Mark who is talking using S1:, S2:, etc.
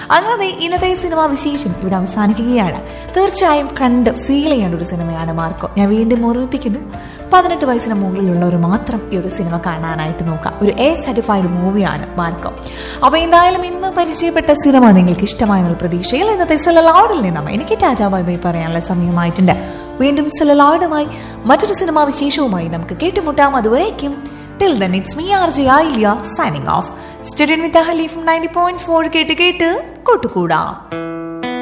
S1: അങ്ങനെ ദേ ഇന്നത്തെ സിനിമ വിശേഷം ഇവിടെ അവസാനിക്കുകയാണ് തീർച്ചയായും കണ്ട് ഫീൽ ചെയ്യേണ്ട ഒരു സിനിമയാണ് മാർക്കോ ഞാൻ വീണ്ടും ഓർമ്മിപ്പിക്കുന്നു പതിനെട്ട് വയസ്സിന് മുകളിലുള്ളവർ മാത്രം ഈ ഒരു സിനിമ കാണാനായിട്ട് നോക്കാം ഒരു എ സർട്ടിഫൈഡ് മൂവിയാണ് മാർക്കോ അപ്പോൾ എന്തായാലും ഇന്ന് പരിചയപ്പെട്ട സിനിമ നിങ്ങൾക്ക് ഇഷ്ടമായെന്നുള്ള പ്രതീക്ഷയിൽ ഇന്നത്തെ സെലലോഡിൽ നിന്നും എനിക്ക് ടാറ്റാ ബൈ ബൈ പറയാനുള്ള സമയമായിട്ടുണ്ട് വീണ്ടും സെലലോഡുമായി മറ്റൊരു സിനിമാ വിശേഷവുമായി നമുക്ക് കേട്ടുമുട്ടാം അതുവരേക്കും till then it's me R J Ayilya signing off സ്റ്റുഡിയൻ വിത്ത് ഹലീഫ് നയൻറ്റി പോയിന്റ് ഫോർ കേട്ട് കേട്ട് കൂട്ടുകൂടാം